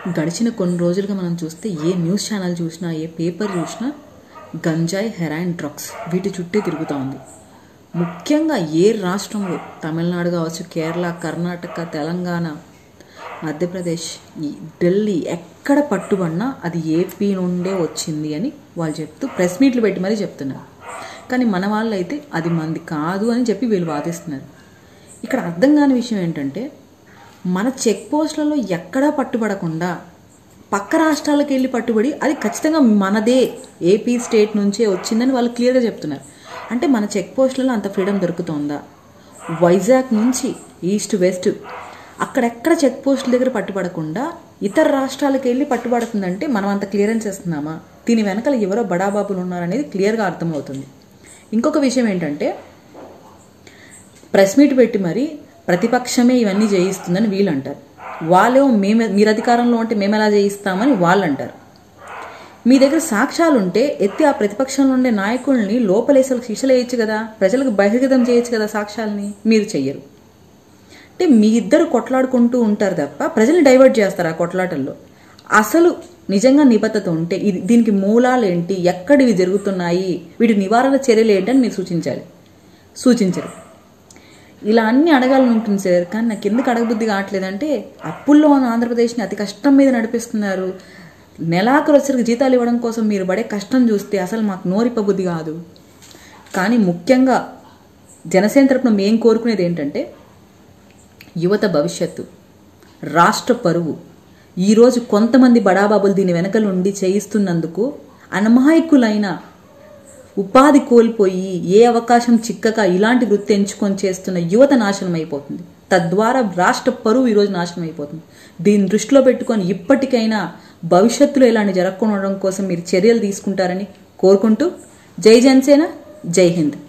గడిచిన కొన్ని రోజులుగా మనం చూస్తే ఏ న్యూస్ ఛానల్ చూసినా ఏ పేపర్ చూసినా గంజాయి హెరాయిన్ డ్రగ్స్ వీటి చుట్టే తిరుగుతూ ఉంది ముఖ్యంగా ఏ రాష్ట్రంలో తమిళనాడు కావచ్చు కేరళ కర్ణాటక తెలంగాణ మధ్యప్రదేశ్ ఈ ఢిల్లీ ఎక్కడ పట్టుబడినా అది ఏపీ నుండే వచ్చింది అని వాళ్ళు చెప్తూ ప్రెస్ మీట్లు పెట్టి మరీ చెప్తున్నారు కానీ మన వాళ్ళు అయితే అది మంది కాదు అని చెప్పి వీళ్ళు వాదిస్తున్నారు ఇక్కడ అర్థం కాని విషయం ఏంటంటే మన చెక్ పోస్టులలో ఎక్కడా పట్టుబడకుండా పక్క రాష్ట్రాలకు వెళ్ళి పట్టుబడి అది ఖచ్చితంగా మనదే ఏపీ స్టేట్ నుంచే వచ్చిందని వాళ్ళు క్లియర్గా చెప్తున్నారు అంటే మన చెక్ పోస్టులలో అంత ఫ్రీడమ్ దొరుకుతుందా వైజాగ్ నుంచి ఈస్ట్ వెస్ట్ అక్కడెక్కడ చెక్ పోస్టుల దగ్గర పట్టుబడకుండా ఇతర రాష్ట్రాలకు వెళ్ళి పట్టుబడుతుందంటే మనం అంత క్లియరెన్స్ ఇస్తున్నామా దీని వెనకాల ఎవరో బడాబాబులు ఉన్నారనేది క్లియర్గా అర్థమవుతుంది ఇంకొక విషయం ఏంటంటే ప్రెస్ మీట్ పెట్టి మరి ప్రతిపక్షమే ఇవన్నీ చేయిస్తుందని వీళ్ళు అంటారు వాళ్ళేమో మేము మీరు అధికారంలో ఉంటే మేము ఎలా చేయిస్తామని వాళ్ళు అంటారు మీ దగ్గర సాక్ష్యాలు ఉంటే ఎత్తి ఆ ప్రతిపక్షంలో ఉండే నాయకుల్ని లోపలేసలు శిక్షలు వేయచ్చు కదా ప్రజలకు బహిర్గతం చేయొచ్చు కదా సాక్ష్యాలని మీరు చెయ్యరు అంటే మీ ఇద్దరు కొట్లాడుకుంటూ ఉంటారు తప్ప ప్రజల్ని డైవర్ట్ చేస్తారు ఆ కొట్లాటల్లో అసలు నిజంగా నిబద్ధత ఉంటే ఇది దీనికి మూలాలు ఏంటి ఎక్కడివి జరుగుతున్నాయి వీటి నివారణ చర్యలు ఏంటని మీరు సూచించాలి సూచించరు ఇలా అన్ని అడగాలని ఉంటుంది సార్ కానీ నాకు ఎందుకు అడగబుద్ధి కావట్లేదంటే అప్పుల్లో ఉన్న ఆంధ్రప్రదేశ్ని అతి కష్టం మీద నడిపిస్తున్నారు నెలాఖరు వచ్చరికి జీతాలు ఇవ్వడం కోసం మీరు పడే కష్టం చూస్తే అసలు మాకు నోరిప్పబుద్ధి కాదు కానీ ముఖ్యంగా జనసేన తరపున మేము కోరుకునేది ఏంటంటే యువత భవిష్యత్తు రాష్ట్ర పరువు ఈరోజు కొంతమంది బడాబాబులు దీని వెనకలు ఉండి చేయిస్తున్నందుకు అనమాయకులైన ఉపాధి కోల్పోయి ఏ అవకాశం చిక్కక ఇలాంటి వృత్తి ఎంచుకొని చేస్తున్న యువత నాశనం అయిపోతుంది తద్వారా రాష్ట్ర పరువు ఈరోజు నాశనం అయిపోతుంది దీన్ని దృష్టిలో పెట్టుకొని ఇప్పటికైనా భవిష్యత్తులో ఇలాంటి జరగకుండా ఉండడం కోసం మీరు చర్యలు తీసుకుంటారని కోరుకుంటూ జై జనసేన జై హింద్